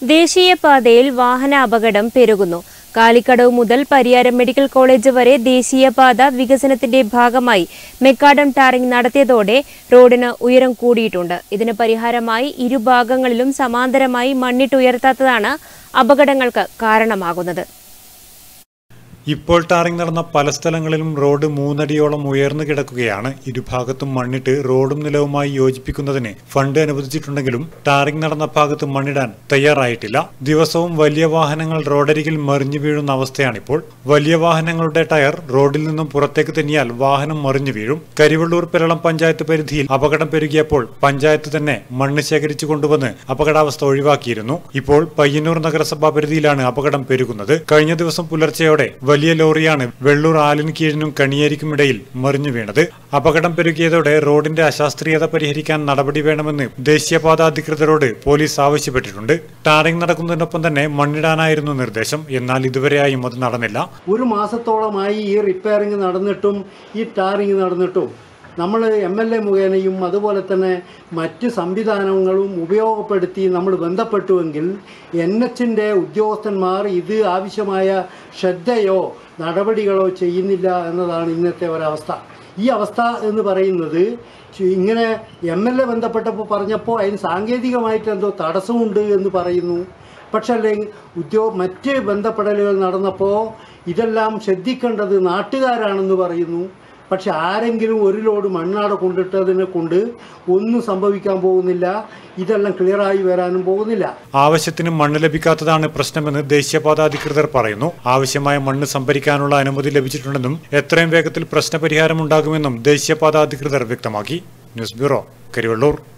ദേശീയപാതയിൽ വാഹന അപകടം പെരുകുന്നു കാലിക്കടവ് മുതൽ പരിയാരം മെഡിക്കൽ കോളേജ് വരെ ദേശീയപാത വികസനത്തിന്റെ ഭാഗമായി മെക്കാഡം ടാറിംഗ് നടത്തിയതോടെ റോഡിന് ഉയരം കൂടിയിട്ടുണ്ട് ഇതിന് പരിഹാരമായി ഇരുഭാഗങ്ങളിലും സമാന്തരമായി മണ്ണിട്ടുയർത്താത്തതാണ് അപകടങ്ങൾക്ക് കാരണമാകുന്നത് ഇപ്പോൾ ടാറിംഗ് നടന്ന പല സ്ഥലങ്ങളിലും റോഡ് മൂന്നടിയോളം ഉയർന്നു കിടക്കുകയാണ് ഇരുഭാഗത്തും മണ്ണിട്ട് റോഡും നിലവുമായി യോജിപ്പിക്കുന്നതിന് ഫണ്ട് അനുവദിച്ചിട്ടുണ്ടെങ്കിലും ടാറിംഗ് നടന്ന ഭാഗത്ത് മണ്ണിടാൻ തയ്യാറായിട്ടില്ല ദിവസവും വലിയ വാഹനങ്ങൾ റോഡരികിൽ മറിഞ്ഞു വീഴുന്ന അവസ്ഥയാണിപ്പോൾ വലിയ വാഹനങ്ങളുടെ ടയർ റോഡിൽ നിന്നും പുറത്തേക്ക് തെന്നിയാൽ വാഹനം മറിഞ്ഞു വീഴും കരിവള്ളൂർ പെരളം പഞ്ചായത്ത് പരിധിയിൽ അപകടം പെരുകിയപ്പോൾ പഞ്ചായത്ത് തന്നെ മണ്ണ് ശേഖരിച്ചു കൊണ്ടുവന്ന് അപകടാവസ്ഥ ഒഴിവാക്കിയിരുന്നു ഇപ്പോൾ പയ്യന്നൂർ നഗരസഭാ പരിധിയിലാണ് അപകടം പെരുകുന്നത് കഴിഞ്ഞ ദിവസം പുലർച്ചെയോടെ വലിയ ലോറിയാണ് വെള്ളൂർ ആലിന് കീഴിനും കണിയേരിക്കുമിടയിൽ മറിഞ്ഞു വീണത് അപകടം പെരുകിയതോടെ റോഡിന്റെ അശാസ്ത്രീയത പരിഹരിക്കാൻ നടപടി വേണമെന്ന് ദേശീയപാത അധികൃതരോട് പോലീസ് ആവശ്യപ്പെട്ടിട്ടുണ്ട് ടാറിംഗ് നടക്കുന്നതിനൊപ്പം തന്നെ മണ്ണിടാനായിരുന്നു നിർദ്ദേശം എന്നാൽ ഇതുവരെയായും അത് നടന്നില്ല ഒരു മാസത്തോളമായി ഈ റിപ്പയറിങ് നടന്നിട്ടും ഈ ടാറിങ് നടന്നിട്ടും നമ്മൾ എം എൽ എ മുഖേനയും അതുപോലെ തന്നെ മറ്റ് സംവിധാനങ്ങളും ഉപയോഗപ്പെടുത്തി നമ്മൾ ബന്ധപ്പെട്ടുവെങ്കിൽ എൻ എച്ചിൻ്റെ ഉദ്യോഗസ്ഥന്മാർ ഇത് ആവശ്യമായ ശ്രദ്ധയോ നടപടികളോ ചെയ്യുന്നില്ല എന്നതാണ് ഇന്നത്തെ ഒരവസ്ഥ ഈ അവസ്ഥ എന്ന് പറയുന്നത് ഇങ്ങനെ എം എൽ എ ബന്ധപ്പെട്ടപ്പോൾ പറഞ്ഞപ്പോൾ അതിന് സാങ്കേതികമായിട്ട് എന്തോ തടസ്സമുണ്ട് എന്ന് പറയുന്നു പക്ഷേ അല്ലെങ്കിൽ ഉദ്യോഗ മറ്റ് ബന്ധപ്പെടലുകൾ നടന്നപ്പോൾ ഇതെല്ലാം ശ്രദ്ധിക്കേണ്ടത് നാട്ടുകാരാണെന്ന് പറയുന്നു പക്ഷെ ആരെങ്കിലും ഒരു ലോഡ് മണ്ണാടെ കൊണ്ടിട്ടതിനെ കൊണ്ട് ഒന്നും സംഭവിക്കാൻ പോകുന്നില്ല ഇതെല്ലാം ക്ലിയറായി വരാനും പോകുന്നില്ല ആവശ്യത്തിന് മണ്ണ് ലഭിക്കാത്തതാണ് പ്രശ്നമെന്ന് ദേശീയപാത അധികൃതർ പറയുന്നു ആവശ്യമായ മണ്ണ് സംഭരിക്കാനുള്ള അനുമതി ലഭിച്ചിട്ടുണ്ടെന്നും എത്രയും വേഗത്തിൽ പ്രശ്നപരിഹാരം ഉണ്ടാകുമെന്നും ദേശീയപാത അധികൃതർ വ്യക്തമാക്കി ന്യൂസ് ബ്യൂറോ കരിവള്ളൂർ